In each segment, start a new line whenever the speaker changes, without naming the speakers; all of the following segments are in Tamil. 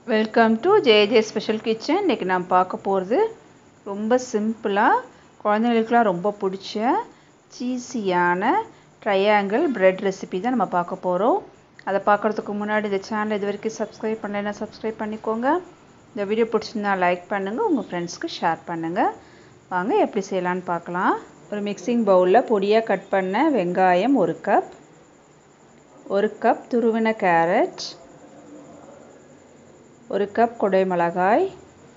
welcome to JJ special kitchen இன்றைக்கி நான் பார்க்க போகிறது ரொம்ப சிம்பிளாக குழந்தைங்களுக்குலாம் ரொம்ப பிடிச்ச சீஸியான ட்ரையாங்கிள் பிரெட் ரெசிபி தான் நம்ம பார்க்க போகிறோம் அதை பார்க்குறதுக்கு முன்னாடி இந்த சேனல் இது வரைக்கும் சப்ஸ்கிரைப் பண்ணலைன்னா சப்ஸ்கிரைப் பண்ணிக்கோங்க இந்த வீடியோ பிடிச்சிருந்தா லைக் பண்ணுங்கள் உங்கள் ஃப்ரெண்ட்ஸ்க்கு ஷேர் பண்ணுங்கள் வாங்க எப்படி செய்யலான்னு பார்க்கலாம் ஒரு மிக்சிங் பவுலில் பொடியாக கட் பண்ண வெங்காயம் ஒரு கப் ஒரு கப் துருவின கேரட் ஒரு கப் கொடை மிளகாய்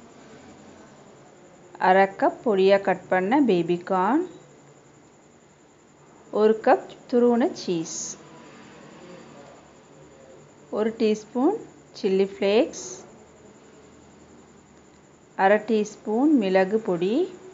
அரை கப் பொடியாக கட் பண்ண பேபிகார்ன் ஒரு கப் துருவின சீஸ் ஒரு டீஸ்பூன் சில்லி ஃப்ளேக்ஸ் அரை டீஸ்பூன் மிளகு பொடி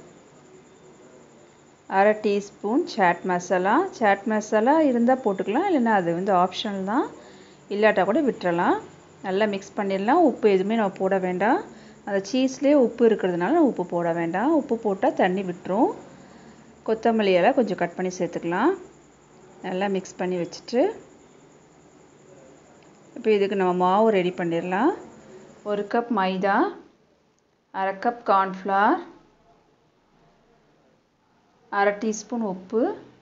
அரை டீஸ்பூன் சாட் மசாலா சாட் மசாலா இருந்தால் போட்டுக்கலாம் இல்லைன்னா அது வந்து ஆப்ஷனல் தான் இல்லாட்டா கூட விட்டுறலாம் நல்லா மிக்ஸ் பண்ணிடலாம் உப்பு எதுவுமே நம்ம போட வேண்டாம் அந்த சீஸ்லேயே உப்பு இருக்கிறதுனால நம்ம உப்பு போட வேண்டாம் உப்பு போட்டால் தண்ணி விட்டுரும் கொத்தமல்லி இலை கொஞ்சம் கட் பண்ணி சேர்த்துக்கலாம் நல்லா மிக்ஸ் பண்ணி வச்சுட்டு இப்போ இதுக்கு நம்ம மாவு ரெடி பண்ணிடலாம் ஒரு கப் மைதா அரை கப் கார்ன்ஃப்ளவர் அரை டீஸ்பூன் உப்பு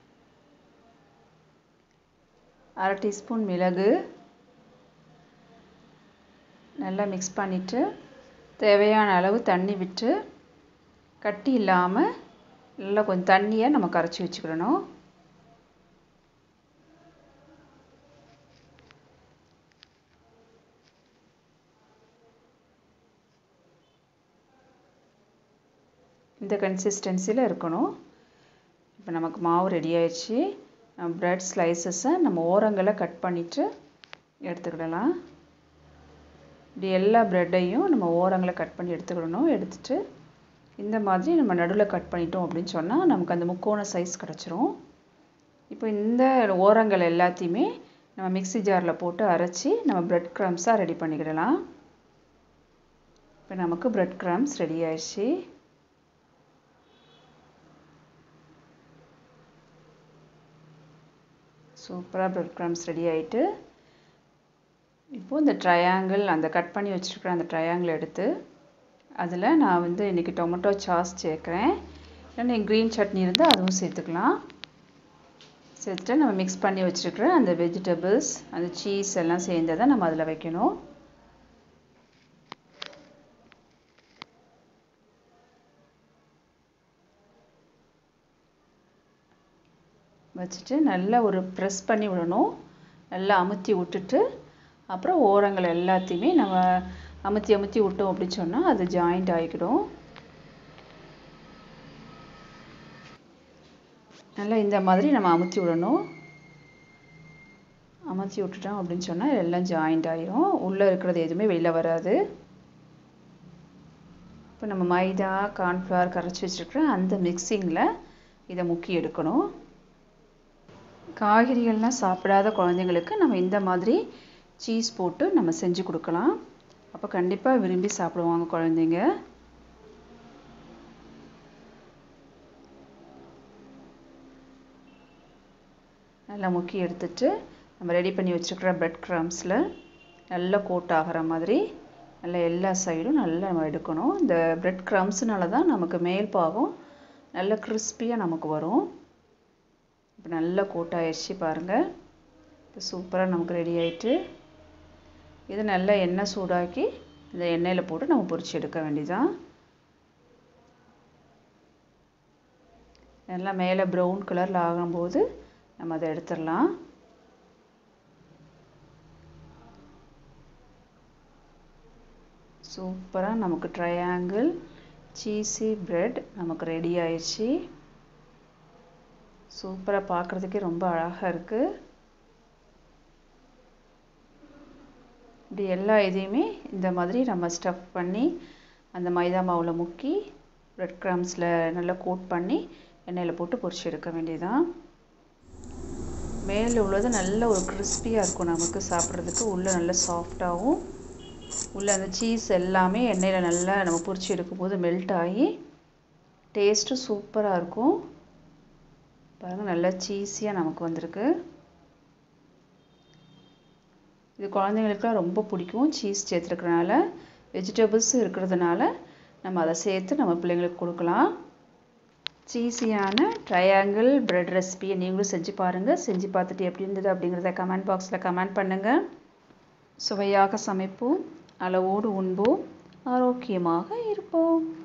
அரை டீஸ்பூன் மிளகு நல்லா மிக்ஸ் பண்ணிவிட்டு தேவையான அளவு தண்ணி விட்டு கட்டி இல்லாமல் நல்லா கொஞ்சம் தண்ணியை நம்ம கரைச்சி வச்சுக்கிடணும் இந்த கன்சிஸ்டன்சியில் இருக்கணும் இப்போ நமக்கு மாவு ரெடி ஆயிடுச்சு நம்ம ப்ரெட் ஸ்லைசஸை நம்ம ஓரங்களை கட் பண்ணிவிட்டு எடுத்துக்கிடலாம் இப்படி எல்லா ப்ரெட்டையும் நம்ம ஓரங்களை கட் பண்ணி எடுத்துக்கிடணும் எடுத்துட்டு இந்த மாதிரி நம்ம நடுவில் கட் பண்ணிட்டோம் அப்படின்னு சொன்னால் நமக்கு அந்த முக்கோண சைஸ் கிடச்சிரும் இப்போ இந்த ஓரங்கள் எல்லாத்தையுமே நம்ம மிக்சி ஜாரில் போட்டு அரைச்சி நம்ம ப்ரெட் க்ரம்ஸாக ரெடி பண்ணிக்கிடலாம் இப்போ நமக்கு ப்ரெட் க்ரம்ஸ் ரெடி ஆயிடுச்சு சூப்பராக ப்ரெட் க்ரம்ஸ் ரெடி ஆகிட்டு இப்போது இந்த ட்ரையாங்கிள் அந்த கட் பண்ணி வச்சுருக்கிற அந்த ட்ரையாங்கிள் எடுத்து அதில் நான் வந்து இன்றைக்கி டொமேட்டோ சாஸ் சேர்க்குறேன் இல்லைன்னா க்ரீன் சட்னி இருந்தால் அதுவும் சேர்த்துக்கலாம் சேர்த்துட்டு நம்ம மிக்ஸ் பண்ணி வச்சுருக்கிற அந்த வெஜிடபிள்ஸ் அந்த சீஸ் எல்லாம் சேர்ந்ததை நம்ம அதில் வைக்கணும் வச்சுட்டு நல்லா ஒரு ப்ரெஸ் பண்ணி விடணும் நல்லா அமுத்தி விட்டுட்டு அப்புறம் ஓரங்கள் எல்லாத்தையுமே நம்ம அமுத்தி அமுத்தி விட்டோம் அப்படின்னு சொன்னால் அது ஜாயிண்ட் ஆகிக்கிடும் நல்லா இந்த மாதிரி நம்ம அமுத்தி விடணும் அமுத்தி விட்டுட்டோம் அப்படின்னு சொன்னால் எல்லாம் ஜாயிண்ட் ஆகிரும் உள்ளே இருக்கிறது எதுவுமே வெளியில் வராது இப்போ நம்ம மைதா கார்ன்ஃப்ளவர் கரைச்சி வச்சுருக்கிற அந்த மிக்சிங்கில் இதை முக்கி எடுக்கணும் காய்கறிகள்லாம் சாப்பிடாத குழந்தைங்களுக்கு நம்ம இந்த மாதிரி சீஸ் போட்டு நம்ம செஞ்சு கொடுக்கலாம் அப்போ கண்டிப்பாக விரும்பி சாப்பிடுவாங்க குழந்தைங்க நல்லா முக்கி எடுத்துட்டு நம்ம ரெடி பண்ணி வச்சுருக்கிற ப்ரெட் க்ரம்ஸில் நல்லா கோட் ஆகிற மாதிரி நல்லா எல்லா சைடும் நல்லா நம்ம எடுக்கணும் இந்த ப்ரெட் க்ரம்ஸ்னால தான் நமக்கு மேல் பாகம் நல்ல கிறிஸ்பியாக நமக்கு வரும் இப்போ நல்லா கோட் ஆயிடுச்சு பாருங்கள் இப்போ சூப்பராக நமக்கு ரெடி ஆகிட்டு இது நல்லா எண்ணெய் சூடாக்கி இந்த எண்ணெயில் போட்டு நம்ம பொரிச்சு எடுக்க வேண்டியதான் நல்லா மேலே ப்ரௌன் கலரில் ஆகும்போது நம்ம அதை எடுத்துடலாம் சூப்பராக நமக்கு ட்ரையாங்கிள் சீஸி ப்ரெட் நமக்கு ரெடி ஆயிடுச்சு சூப்பராக பார்க்குறதுக்கே ரொம்ப அழகாக இருக்குது இப்படி எல்லா இதையுமே இந்த மாதிரி நம்ம ஸ்டஃப் பண்ணி அந்த மைதா மாவில் முக்கி ப்ரெட் க்ரம்ஸில் நல்லா கோட் பண்ணி எண்ணெயில் போட்டு பொரிச்சு எடுக்க வேண்டியதான் மேலே உள்ளது நல்ல ஒரு கிறிஸ்பியாக இருக்கும் நமக்கு சாப்பிட்றதுக்கு உள்ளே நல்லா சாஃப்டாகவும் உள்ளே அந்த சீஸ் எல்லாமே எண்ணெயில் நல்லா நம்ம பொரிச்சு எடுக்கும்போது மெல்ட் ஆகி டேஸ்ட்டும் சூப்பராக இருக்கும் பாருங்கள் நல்லா சீஸியாக நமக்கு வந்திருக்கு இது குழந்தைங்களுக்குலாம் ரொம்ப பிடிக்கும் சீஸ் சேர்த்துருக்கறனால வெஜிடபிள்ஸும் இருக்கிறதுனால நம்ம அதை சேர்த்து நம்ம பிள்ளைங்களுக்கு கொடுக்கலாம் சீஸியான ட்ரையாங்கிள் பிரெட் ரெசிபியை நீங்களும் செஞ்சு பாருங்கள் செஞ்சு பார்த்துட்டு எப்படி இருந்தது அப்படிங்கிறத கமெண்ட் பாக்ஸில் கமெண்ட் பண்ணுங்கள் சுவையாக சமைப்போம் அளவோடு உண்போம் ஆரோக்கியமாக இருப்போம்